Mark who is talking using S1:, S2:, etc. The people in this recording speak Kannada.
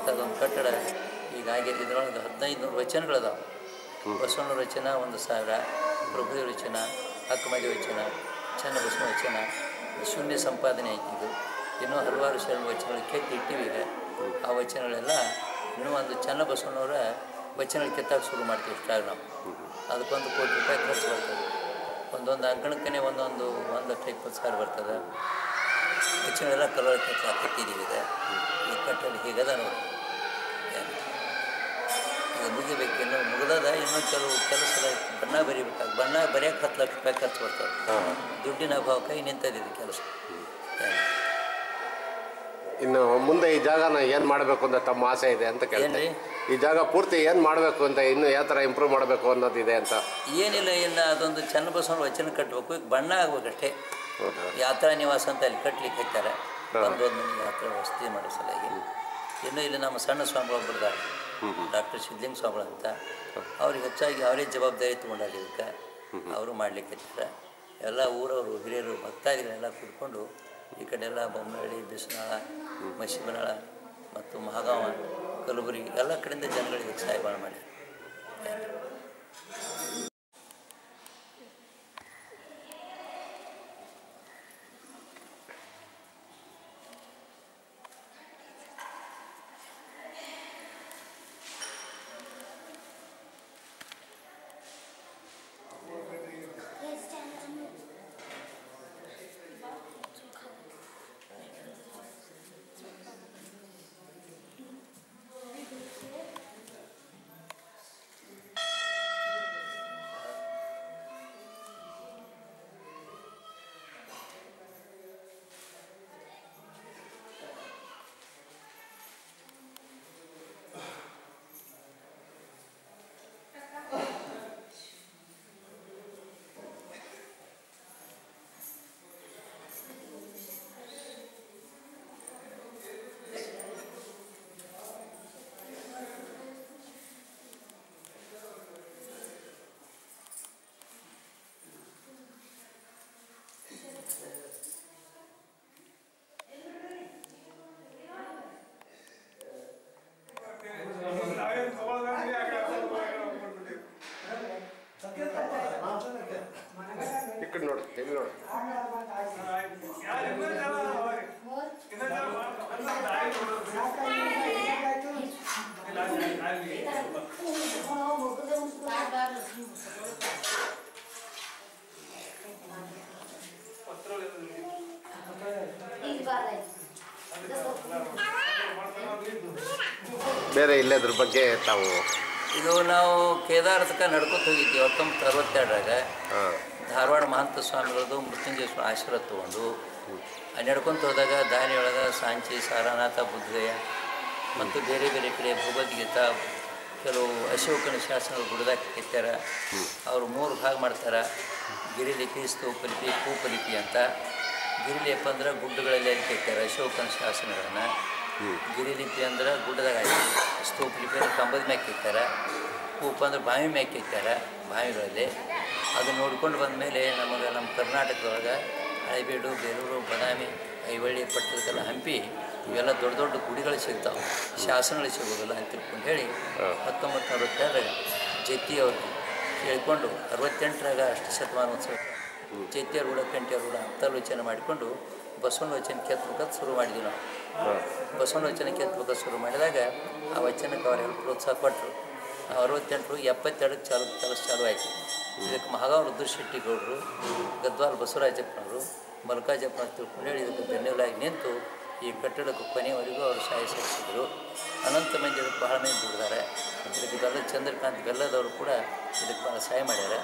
S1: ಅದೊಂದು ಕಟ್ಟಡ ಈಗಾಗಿದೆ ಇದರೊಳಗೆ ಹದಿನೈದು ನೂರು ವಚನಗಳದಾವೆ ಬಸವಣ್ಣನ ವಚನ ಒಂದು ಸಾವಿರ ಪ್ರಭುದೇವ ವಚನ ಅಕ್ಕಮದಿ ವಚನ ಚನ್ನಬಸವ ವಚನ ಶೂನ್ಯ ಸಂಪಾದನೆ ಆಯ್ತಿದ್ದು ಇನ್ನೂ ಹಲವಾರು ಶರಣ ವಚನಗಳು ಕೆತ್ತಿ ಇಟ್ಟಿವಿ ಈಗ ಆ ವಚನಗಳೆಲ್ಲ ಇನ್ನೂ ಒಂದು ಚನ್ನಬಸವಣ್ಣವರ ವಚನಗಳು ಕೆತ್ತಾಕ ಶುರು ಮಾಡ್ತೀವಿ ಇಷ್ಟಾಗ ನಾವು ಅದಕ್ಕೊಂದು ಕೋಟಿ ರೂಪಾಯಿ ಖರ್ಚು ಬರ್ತದೆ ಒಂದೊಂದು ಅಂಕಣಕ್ಕೇ ಒಂದೊಂದು ಒಂದು ಲಕ್ಷ ಇಪ್ಪತ್ತು ಸಾವಿರ ಬರ್ತದೆ ವಚನಗಳೆಲ್ಲ ಕಲರ್ ಕೆತ್ತ ಕೆತ್ತಿದ್ದೀವಿ ಈಗ ಈ ಕಟ್ಟಡ ಹೀಗದ ನೋಡಿ ಏನು ಇದು ಮುಗಿಬೇಕು ಇನ್ನು ಮುಗಿದದ ಇನ್ನೂ ಕೆಲವು ಕೆಲಸದ ಬಣ್ಣ ಬರಿಬೇಕಾಗ ಬಣ್ಣ ಬರೆಯೋಕೆ ಹತ್ತು ಲಕ್ಷ ರೂಪಾಯಿ ಖರ್ಚು ಬರ್ತದೆ ದುಡ್ಡಿನ ಅಭಾವಕ್ಕಾಗಿ ನಿಂತದಿದೆ ಕೆಲಸ ಏನು
S2: ಇನ್ನು ಮುಂದೆ ಈ ಜಾಗನ ಏನು ಮಾಡಬೇಕು ಅಂತ ತಮ್ಮ ಆಸೆ ಇದೆ ಅಂತ ಕೇಳ್ತೀನಿ
S1: ಏನ್ರಿ?
S2: ಈ ಜಾಗ ಪೂರ್ತಿ ಏನು ಮಾಡಬೇಕು ಅಂತ ಇನ್ನು ಯಾವ ಥರ ಇಂಪ್ರೂವ್ ಮಾಡಬೇಕು ಅನ್ನೋದಿದೆ ಅಂತ
S1: ಏನಿಲ್ಲ ಇನ್ನು ಅದೊಂದು ಚನ್ನಬಸವನ ವಚನ ಕಟ್ಟಬೇಕು ಈಗ ಬಣ್ಣ ಆಗ್ಬೇಕಷ್ಟೇ
S2: ಹೌದಾ?
S1: ಯಾತ್ರಾ ನಿವಾಸ ಅಂತ ಅಲ್ಲಿ ಕಟ್ಲಿಕ್ಕೆ ಹಚ್ಚಾರ ಬಂದೋದ್ ಮಂದಿ ಯಾತ್ರಾ ವಸತಿ ಮಾಡೋ ಸಲುವಾಗಿ ಇನ್ನು ಇಲ್ಲಿ ನಮ್ಮ ಸಣ್ಣ ಸ್ವಾಮಿಗಳು ಒಬ್ಬರಿದ್ದಾರೆ ಡಾಕ್ಟರ್ ಸಿದ್ಲಿಂಗ ಸ್ವಾಮಿಗಳು ಅಂತ ಅವ್ರಿಗೆ ಹೆಚ್ಚಾಗಿ ಅವರೇ ಜವಾಬ್ದಾರಿ ತೊಗೊಂಡಾರ ಇದಕ್ಕೆ ಅವರು ಮಾಡ್ಲಿಕ್ಕೆ ಹಚ್ಚಾರ ಎಲ್ಲ ಊರವರು ಹಿರಿಯರು ಭಕ್ತಾದಿಗಳೆಲ್ಲ ಕೂತ್ಕೊಂಡು ಈ ಕಡೆ ಎಲ್ಲ ಬೊಮ್ಮನಹಳ್ಳಿ ಬಿಸನಾಳ ಮಶಿಬನಾಳ ಮತ್ತು ಮಹಾಗಾವ ಕಲಬುರಗಿ ಎಲ್ಲ ಕಡೆಯಿಂದ ಜನಗಳಿಗೆ ಸಹಾಯ ಭಾಳ ಮಾಡ್ಯಾರ
S2: ಈ ಕಡೆ ನೋಡಿ ಇಲ್ಲಿ ನೋಡಿ ಬೇರೆ ಇಲ್ಲದ್ರ ಬಗ್ಗೆ ತಾವು
S1: ಇದು ನಾವು ಕೇದಾರತಕ್ಕ ನಡ್ಕೊತ ಹೋಗಿದ್ವಿ ಹತ್ತೊಂಬತ್ತು ಅರವತ್ತೆರಡರಾಗ
S2: ಹಾಂ
S1: ಧಾರವಾಡ ಮಹಂತ ಸ್ವಾಮಿಗಳದ್ದು ಮೃತ್ಯುಂಜಯ ಸ್ವಾಮಿ ಆಶೀರ್ವಾದ ತೊಗೊಂಡು ಅಲ್ಲಿ ನಡ್ಕೊಂತ ಹೋದಾಗ ದಾರಿಯೊಳಗೆ ಸಾಂಚಿ ಸಾರನಾಥ ಬುದ್ಧಗಯ ಮತ್ತು ಬೇರೆ ಬೇರೆ ಕಡೆ ಭಗವದ್ಗೀತಾ ಕೆಲವು ಅಶೋಕನ ಶಾಸನಗಳು ಗುಡ್ದಾಗ ಕೆತ್ತಾರ ಅವರು ಮೂರು ಭಾಗ ಮಾಡ್ತಾರೆ ಗಿರಿಲಿಪಿ ಸ್ತೂಪಲಿಪಿ ಕೂಪಲಿಪಿ ಅಂತ ಗಿರಿಲಿಪಿ ಅಂದ್ರೆ ಗುಡ್ಡಗಳಲ್ಲಿ ಅಲ್ಲಿ ಕೆತ್ತಾರೆ ಅಶೋಕನ ಶಾಸನಗಳನ್ನು ಗಿರಿಲಿಪಿ ಅಂದ್ರೆ ಗುಡ್ಡದಾಗ ಆಯ್ತು ಸ್ತೂಪಲಿಪಿ ಅಂದ್ರೆ ಕಂಬದ ಮ್ಯಾಗ ಕೆತ್ತಾರೆ ಕೂಪ ಅಂದ್ರೆ ಬಾವಿ ಮ್ಯಾಗ ಕೆತ್ತಾರೆ ಬಾವಿಗಳಲ್ಲಿ ಅದನ್ನು ನೋಡ್ಕೊಂಡು ಬಂದಮೇಲೆ ನಮಗೆ ನಮ್ಮ ಕರ್ನಾಟಕದೊಳಗೆ ಹಳೆಬೀಡು ಬೇಲೂರು ಬದಾಮಿ ಐವಳ್ಳಿ ಪಟ್ಟದಕಲ್ಲ ಹಂಪಿ ಇವೆಲ್ಲ ದೊಡ್ಡ ದೊಡ್ಡ ಗುಡಿಗಳು ಸಿಗ್ತಾವೆ ಶಾಸನಗಳು ಸಿಗೋದಿಲ್ಲ ಅಂತ ತಿಳ್ಕೊಂಡು ಹೇಳಿ ಹತ್ತೊಂಬತ್ತು ಅರವತ್ತೆರಡರಾಗ ಜತ್ತಿ ಅವ್ರಿಗೆ ಕೇಳಿಕೊಂಡು ಅರವತ್ತೆಂಟರಾಗ ಅಷ್ಟು ಶತಮಾನೋತ್ಸವ ಜತ್ತಿ ರೂಢ ಕಂಠಿ ರೂಢ ಅಂತರ್ವಚನ ಮಾಡಿಕೊಂಡು ಬಸವನ ವಚನ ಕೆತ್ತಬೇಕಂತ ಶುರು ಮಾಡಿದ್ವಿ ನಾವು ಬಸವನ ವಚನ ಕೆತ್ತಬೇಕಂತ ಶುರು ಮಾಡಿದಾಗ ಆ ವಚನಕ್ಕೆ ಅವರೆಲ್ಲ ಪ್ರೋತ್ಸಾಹ ಕೊಟ್ಟರು ನಾವು ಅರವತ್ತೆಂಟರು ಎಪ್ಪತ್ತೆರಡಕ್ಕೆ ಚಾಲು ಕೆಲಸ ಚಾಲು ಆಯಿತು ಇದಕ್ಕೆ ಮಹಾಗಾವ್ ರುದ್ರಶೆಟ್ಟಿ ಗೌಡರು ಗದ್ವಾಲ್ ಬಸವರಾಜಪ್ಪನವರು ಮಲ್ಕಾಜಪ್ಪನ ತಿಳ್ಕೊಂಡು ಹೇಳಿ ಇದಕ್ಕೆ ಬೆನ್ನೆಲಾಗಿ ನಿಂತು ಈ ಕಟ್ಟಡಕ್ಕೆ ಕೊನೆಯವರೆಗೂ ಅವರು ಸಹಾಯ ಸಲ್ಲಿಸಿದರು ಅನಂತ ಮಂದಿ ಇದಕ್ಕೆ ಬಹಳ ಮಂದಿ ದುಡಿದಾರೆ ಇದಕ್ಕೆ ಬೆಲ್ಲ ಚಂದ್ರಕಾಂತ್ ಬೆಲ್ಲದವರು ಕೂಡ ಇದಕ್ಕೆ ಭಾಳ ಸಹಾಯ ಮಾಡ್ಯಾರ